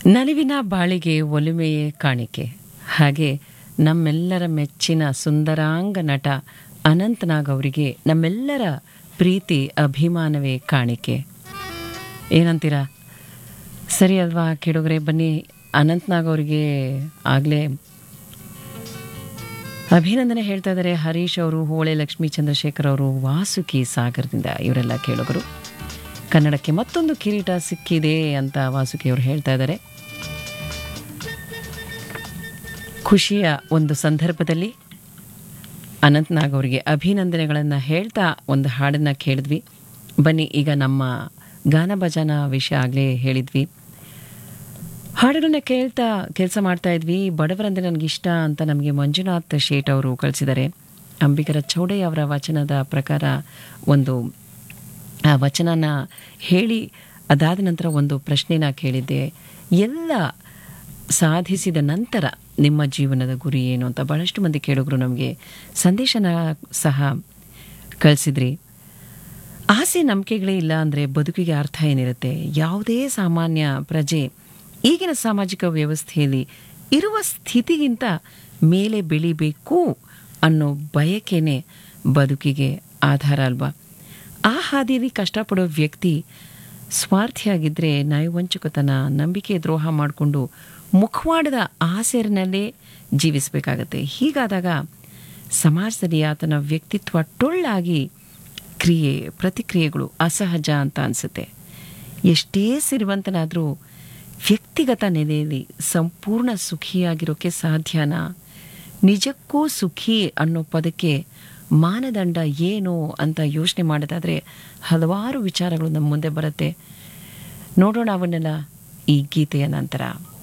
ನಲಿವಿನ ಬಾಳಿಗೆ ಒಲುಮೆಯೇ ಕಾಣಿಕೆ ಹಾಗೆ ನಮ್ಮೆಲ್ಲರ ಮೆಚ್ಚಿನ ಸುಂದರಾಂಗ ನಟ ಅನಂತನಾಗ್ ಅವರಿಗೆ ನಮ್ಮೆಲ್ಲರ ಪ್ರೀತಿ ಅಭಿಮಾನವೇ ಕಾಣಿಕೆ ಏನಂತೀರಾ ಸರಿ ಅಲ್ವಾ ಕೇಳುಗರೆ ಬನ್ನಿ ಅನಂತನಾಗ್ ಅವರಿಗೆ ಆಗಲೇ ಅಭಿನಂದನೆ ಹೇಳ್ತಾ ಇದ್ದಾರೆ ಹರೀಶ್ ಅವರು ಹೋಳೆ ಲಕ್ಷ್ಮೀ ಚಂದ್ರಶೇಖರ್ ಅವರು ವಾಸುಕಿ ಸಾಗರದಿಂದ ಇವರೆಲ್ಲ ಕೇಳುಗರು ಕನ್ನಡಕ್ಕೆ ಮತ್ತೊಂದು ಕಿರೀಟ ಸಿಕ್ಕಿದೆ ಅಂತ ವಾಸುಕಿ ಅವರು ಹೇಳ್ತಾ ಇದ್ದಾರೆ ಖುಷಿಯ ಒಂದು ಸಂದರ್ಭದಲ್ಲಿ ಅನಂತನಾಗ್ ಅವರಿಗೆ ಅಭಿನಂದನೆಗಳನ್ನು ಹೇಳ್ತಾ ಒಂದು ಹಾಡನ್ನು ಕೇಳಿದ್ವಿ ಬನ್ನಿ ಈಗ ನಮ್ಮ ಗಾನ ಭಜನ ವಿಷಯ ಆಗಲೇ ಹೇಳಿದ್ವಿ ಹಾಡುಗಳನ್ನ ಕೇಳ್ತಾ ಕೆಲಸ ಮಾಡ್ತಾ ಇದ್ವಿ ಬಡವರಂದ್ರೆ ನನಗಿಷ್ಟ ಅಂತ ನಮಗೆ ಮಂಜುನಾಥ್ ಶೇಟ್ ಅವರು ಕಳಿಸಿದ್ದಾರೆ ಅಂಬಿಗರ ಚೌಡೈ ಅವರ ವಚನದ ಪ್ರಕಾರ ಒಂದು ಆ ವಚನನ ಹೇಳಿ ಅದಾದ ನಂತರ ಒಂದು ಪ್ರಶ್ನೆನ ಕೇಳಿದ್ದೆ ಎಲ್ಲ ಸಾಧಿಸಿದ ನಂತರ ನಿಮ್ಮ ಜೀವನದ ಗುರಿ ಏನು ಅಂತ ಬಹಳಷ್ಟು ಮಂದಿ ಕೇಳಿದ್ರು ನಮಗೆ ಸಂದೇಶನ ಸಹ ಕಳಿಸಿದ್ರಿ ಆಸೆ ನಂಬಿಕೆಗಳೇ ಇಲ್ಲ ಅಂದರೆ ಬದುಕಿಗೆ ಅರ್ಥ ಏನಿರುತ್ತೆ ಯಾವುದೇ ಸಾಮಾನ್ಯ ಪ್ರಜೆ ಈಗಿನ ಸಾಮಾಜಿಕ ವ್ಯವಸ್ಥೆಯಲ್ಲಿ ಇರುವ ಸ್ಥಿತಿಗಿಂತ ಮೇಲೆ ಬೆಳಿಬೇಕು ಅನ್ನೋ ಬಯಕೆನೇ ಬದುಕಿಗೆ ಆಧಾರ ಅಲ್ವಾ ಆ ಹಾದಿಯಲ್ಲಿ ಕಷ್ಟಪಡೋ ವ್ಯಕ್ತಿ ಸ್ವಾರ್ಥಿಯಾಗಿದ್ದರೆ ನಯವಂಚಕತನ ನಂಬಿಕೆ ದ್ರೋಹ ಮಾಡಿಕೊಂಡು ಮುಖವಾಡದ ಆಸೆರಿನಲ್ಲೇ ಜೀವಿಸಬೇಕಾಗತ್ತೆ ಹೀಗಾದಾಗ ಸಮಾಜದಲ್ಲಿ ಆತನ ವ್ಯಕ್ತಿತ್ವ ಟೊಳ್ಳಾಗಿ ಕ್ರಿಯೆ ಪ್ರತಿಕ್ರಿಯೆಗಳು ಅಸಹಜ ಅಂತ ಅನಿಸುತ್ತೆ ಎಷ್ಟೇ ಸಿರಿವಂತನಾದರೂ ವ್ಯಕ್ತಿಗತ ನೆಲೆಯಲ್ಲಿ ಸಂಪೂರ್ಣ ಸುಖಿಯಾಗಿರೋಕ್ಕೆ ಸಾಧ್ಯನಾ ನಿಜಕ್ಕೂ ಸುಖಿ ಅನ್ನೋ ಪದಕ್ಕೆ ಮಾನದಂಡ ಏನು ಅಂತ ಯೋಚನೆ ಮಾಡೋದಾದರೆ ಹಲವಾರು ವಿಚಾರಗಳು ನಮ್ಮ ಮುಂದೆ ಬರುತ್ತೆ ನೋಡೋಣ ಅವನ್ನೆಲ್ಲ ಈ ಗೀತೆಯ ನಂತರ